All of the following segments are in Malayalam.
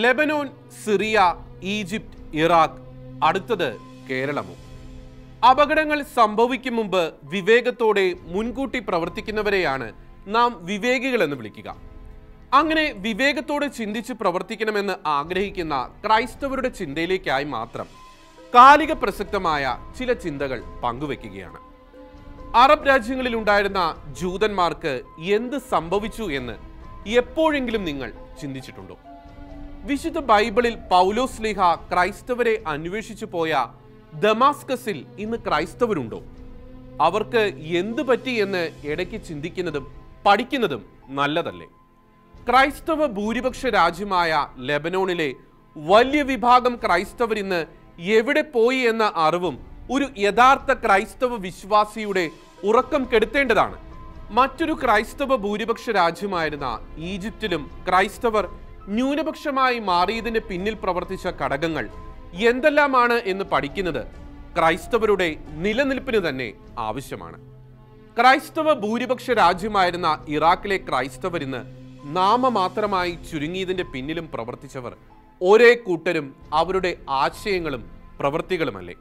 ലെബനോൻ സിറിയ ഈജിപ്ത് ഇറാഖ് അടുത്തത് കേരളമോ അപകടങ്ങൾ സംഭവിക്കും മുമ്പ് വിവേകത്തോടെ മുൻകൂട്ടി പ്രവർത്തിക്കുന്നവരെയാണ് നാം വിവേകികൾ എന്ന് വിളിക്കുക അങ്ങനെ വിവേകത്തോടെ ചിന്തിച്ച് പ്രവർത്തിക്കണമെന്ന് ആഗ്രഹിക്കുന്ന ക്രൈസ്തവരുടെ ചിന്തയിലേക്കായി മാത്രം കാലിക പ്രസക്തമായ ചില ചിന്തകൾ പങ്കുവെക്കുകയാണ് അറബ് രാജ്യങ്ങളിൽ ഉണ്ടായിരുന്ന ജൂതന്മാർക്ക് എന്ത് സംഭവിച്ചു എന്ന് എപ്പോഴെങ്കിലും നിങ്ങൾ ചിന്തിച്ചിട്ടുണ്ടോ വിശുദ്ധ ബൈബിളിൽ പൗലോസ് ലിഹ ക്രൈസ്തവരെ അന്വേഷിച്ചു പോയ ദമാസ്കസിൽ ഇന്ന് ക്രൈസ്തവരുണ്ടോ അവർക്ക് എന്ത് പറ്റി എന്ന് ഇടയ്ക്ക് ചിന്തിക്കുന്നതും പഠിക്കുന്നതും നല്ലതല്ലേ ക്രൈസ്തവ ഭൂരിപക്ഷ രാജ്യമായ ലെബനോണിലെ വലിയ വിഭാഗം ക്രൈസ്തവർ ഇന്ന് എവിടെ പോയി എന്ന അറിവും ഒരു യഥാർത്ഥ ക്രൈസ്തവ വിശ്വാസിയുടെ ഉറക്കം കെടുത്തേണ്ടതാണ് മറ്റൊരു ക്രൈസ്തവ ഭൂരിപക്ഷ രാജ്യമായിരുന്ന ഈജിപ്തിലും ക്രൈസ്തവർ ന്യൂനപക്ഷമായി മാറിയതിന് പിന്നിൽ പ്രവർത്തിച്ച ഘടകങ്ങൾ എന്തെല്ലാമാണ് എന്ന് പഠിക്കുന്നത് ക്രൈസ്തവരുടെ നിലനിൽപ്പിന് തന്നെ ആവശ്യമാണ് ക്രൈസ്തവ ഭൂരിപക്ഷ രാജ്യമായിരുന്ന ഇറാഖിലെ ക്രൈസ്തവർ ഇന്ന് നാമമാത്രമായി ചുരുങ്ങിയതിന്റെ പിന്നിലും പ്രവർത്തിച്ചവർ ഒരേ കൂട്ടരും അവരുടെ ആശയങ്ങളും പ്രവൃത്തികളുമല്ലേ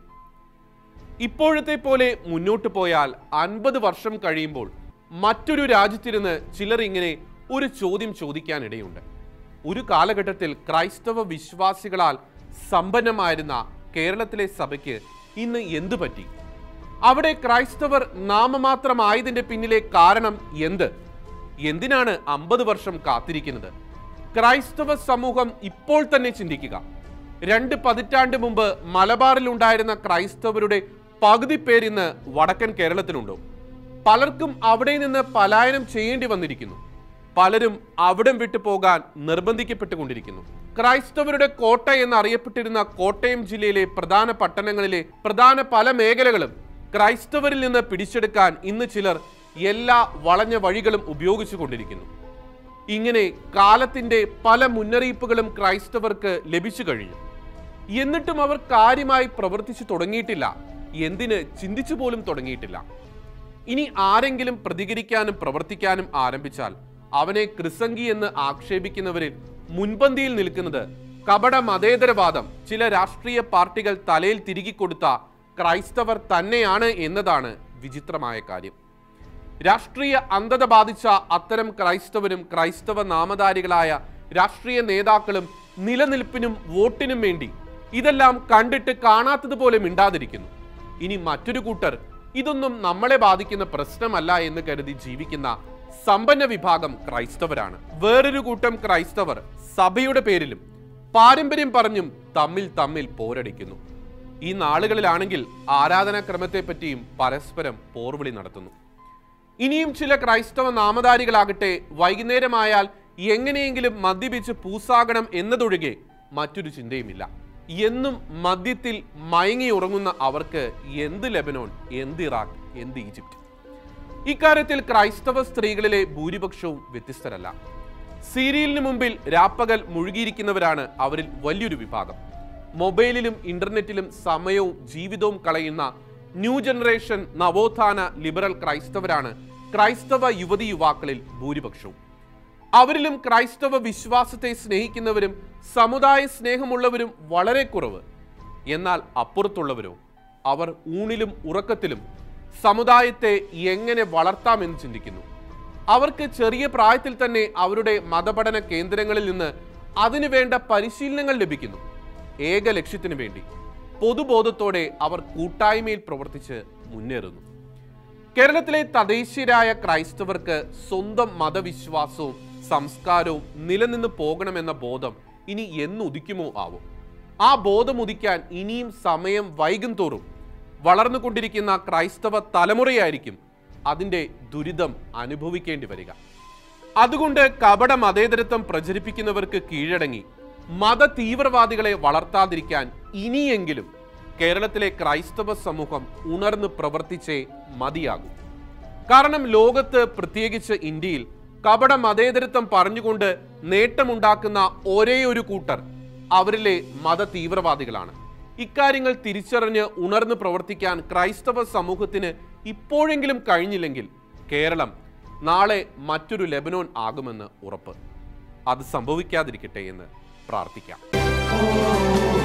ഇപ്പോഴത്തെ പോലെ മുന്നോട്ട് പോയാൽ അൻപത് വർഷം കഴിയുമ്പോൾ മറ്റൊരു രാജ്യത്തിരുന്ന് ചിലർ ഇങ്ങനെ ഒരു ചോദ്യം ചോദിക്കാനിടയുണ്ട് ഒരു കാലഘട്ടത്തിൽ ക്രൈസ്തവ വിശ്വാസികളാൽ സമ്പന്നമായിരുന്ന കേരളത്തിലെ സഭയ്ക്ക് ഇന്ന് എന്തു പറ്റി അവിടെ ക്രൈസ്തവർ നാമമാത്രമായതിന്റെ പിന്നിലെ കാരണം എന്ത് എന്തിനാണ് അമ്പത് വർഷം കാത്തിരിക്കുന്നത് ക്രൈസ്തവ സമൂഹം ഇപ്പോൾ തന്നെ ചിന്തിക്കുക രണ്ട് പതിറ്റാണ്ട് മുമ്പ് മലബാറിൽ ഉണ്ടായിരുന്ന ക്രൈസ്തവരുടെ പകുതി പേരിന്ന് വടക്കൻ കേരളത്തിലുണ്ടോ പലർക്കും അവിടെ നിന്ന് പലായനം ചെയ്യേണ്ടി വന്നിരിക്കുന്നു പലരും അവിടം വിട്ടു പോകാൻ നിർബന്ധിക്കപ്പെട്ടുകൊണ്ടിരിക്കുന്നു ക്രൈസ്തവരുടെ കോട്ട എന്നറിയപ്പെട്ടിരുന്ന കോട്ടയം ജില്ലയിലെ പ്രധാന പട്ടണങ്ങളിലെ പ്രധാന പല മേഖലകളും ക്രൈസ്തവരിൽ നിന്ന് പിടിച്ചെടുക്കാൻ ഇന്ന് ചിലർ എല്ലാ വളഞ്ഞ വഴികളും ഉപയോഗിച്ചു കൊണ്ടിരിക്കുന്നു ഇങ്ങനെ കാലത്തിന്റെ പല മുന്നറിയിപ്പുകളും ക്രൈസ്തവർക്ക് ലഭിച്ചു കഴിഞ്ഞു എന്നിട്ടും അവർ കാര്യമായി പ്രവർത്തിച്ചു തുടങ്ങിയിട്ടില്ല എന്തിന് ചിന്തിച്ചു പോലും തുടങ്ങിയിട്ടില്ല ഇനി ആരെങ്കിലും പ്രതികരിക്കാനും പ്രവർത്തിക്കാനും ആരംഭിച്ചാൽ അവനെ ക്രിസംഗി എന്ന് ആക്ഷേപിക്കുന്നവരിൽ മുൻപന്തിയിൽ നിൽക്കുന്നത് കപട മതേതരവാദം ചില രാഷ്ട്രീയ പാർട്ടികൾ തലയിൽ തിരികിക്കൊടുത്ത ക്രൈസ്തവർ തന്നെയാണ് എന്നതാണ് വിചിത്രമായ കാര്യം രാഷ്ട്രീയ അന്ധത ബാധിച്ച അത്തരം ക്രൈസ്തവരും ക്രൈസ്തവ നാമധാരികളായ രാഷ്ട്രീയ നേതാക്കളും നിലനിൽപ്പിനും വോട്ടിനും വേണ്ടി ഇതെല്ലാം കണ്ടിട്ട് കാണാത്തതുപോലെ മിണ്ടാതിരിക്കുന്നു ഇനി മറ്റൊരു കൂട്ടർ ഇതൊന്നും നമ്മളെ ബാധിക്കുന്ന പ്രശ്നമല്ല എന്ന് കരുതി ജീവിക്കുന്ന സമ്പന്ന വിഭാഗം ക്രൈസ്തവരാണ് വേറൊരു കൂട്ടം ക്രൈസ്തവർ സഭയുടെ പേരിലും പാരമ്പര്യം പറഞ്ഞും തമ്മിൽ തമ്മിൽ പോരടിക്കുന്നു ഈ നാളുകളിലാണെങ്കിൽ ആരാധനാക്രമത്തെ പറ്റിയും പരസ്പരം പോർവിളി നടത്തുന്നു ഇനിയും ചില ക്രൈസ്തവ നാമധാരികളാകട്ടെ വൈകുന്നേരമായാൽ എങ്ങനെയെങ്കിലും മദ്യപിച്ച് പൂസാകണം എന്നതൊഴികെ മറ്റൊരു ചിന്തയുമില്ല എന്നും മദ്യത്തിൽ മയങ്ങി ഉറങ്ങുന്ന അവർക്ക് എന്ത് ലെബനോൺ എന്ത് ഇറാഖ് എന്ത് ഈജിപ്റ്റ് ഇക്കാര്യത്തിൽ ക്രൈസ്തവ സ്ത്രീകളിലെ ഭൂരിപക്ഷവും വ്യത്യസ്തരല്ല സീരിയലിന് മുമ്പിൽ രാപ്പകൽ മുഴുകിയിരിക്കുന്നവരാണ് അവരിൽ വലിയൊരു വിഭാഗം മൊബൈലിലും ഇന്റർനെറ്റിലും സമയവും ജീവിതവും കളയുന്ന ന്യൂ ജനറേഷൻ നവോത്ഥാന ലിബറൽ ക്രൈസ്തവരാണ് ക്രൈസ്തവ യുവതി യുവാക്കളിൽ ഭൂരിപക്ഷവും അവരിലും ക്രൈസ്തവ വിശ്വാസത്തെ സ്നേഹിക്കുന്നവരും സമുദായ സ്നേഹമുള്ളവരും വളരെ കുറവ് എന്നാൽ അപ്പുറത്തുള്ളവരോ അവർ ഊണിലും ഉറക്കത്തിലും സമുദായത്തെ എങ്ങനെ വളർത്താമെന്ന് ചിന്തിക്കുന്നു അവർക്ക് ചെറിയ പ്രായത്തിൽ തന്നെ അവരുടെ മതപഠന കേന്ദ്രങ്ങളിൽ നിന്ന് അതിനു വേണ്ട പരിശീലനങ്ങൾ ലഭിക്കുന്നു ഏക ലക്ഷ്യത്തിനു വേണ്ടി പൊതുബോധത്തോടെ അവർ കൂട്ടായ്മയിൽ പ്രവർത്തിച്ച് മുന്നേറുന്നു കേരളത്തിലെ തദ്ദേശീയരായ ക്രൈസ്തവർക്ക് സ്വന്തം മതവിശ്വാസവും സംസ്കാരവും നിലനിന്ന് പോകണമെന്ന ബോധം ഇനി എന്നുദിക്കുമോ ആവും ആ ബോധം ഉദിക്കാൻ ഇനിയും സമയം വൈകും തോറും വളർന്നുകൊണ്ടിരിക്കുന്ന ക്രൈസ്തവ തലമുറയായിരിക്കും അതിൻ്റെ ദുരിതം അനുഭവിക്കേണ്ടി വരിക അതുകൊണ്ട് കപട മതേതരത്വം പ്രചരിപ്പിക്കുന്നവർക്ക് കീഴടങ്ങി മത തീവ്രവാദികളെ വളർത്താതിരിക്കാൻ ഇനിയെങ്കിലും കേരളത്തിലെ ക്രൈസ്തവ സമൂഹം ഉണർന്ന് പ്രവർത്തിച്ചേ മതിയാകൂ കാരണം ലോകത്ത് പ്രത്യേകിച്ച് ഇന്ത്യയിൽ കപട മതേതരത്വം പറഞ്ഞുകൊണ്ട് നേട്ടമുണ്ടാക്കുന്ന ഒരേ ഒരു കൂട്ടർ അവരിലെ മത തീവ്രവാദികളാണ് ഇക്കാര്യങ്ങൾ തിരിച്ചറിഞ്ഞ് ഉണർന്ന് പ്രവർത്തിക്കാൻ ക്രൈസ്തവ സമൂഹത്തിന് ഇപ്പോഴെങ്കിലും കഴിഞ്ഞില്ലെങ്കിൽ കേരളം നാളെ മറ്റൊരു ലെബനോൻ ആകുമെന്ന് ഉറപ്പ് അത് സംഭവിക്കാതിരിക്കട്ടെ എന്ന് പ്രാർത്ഥിക്കാം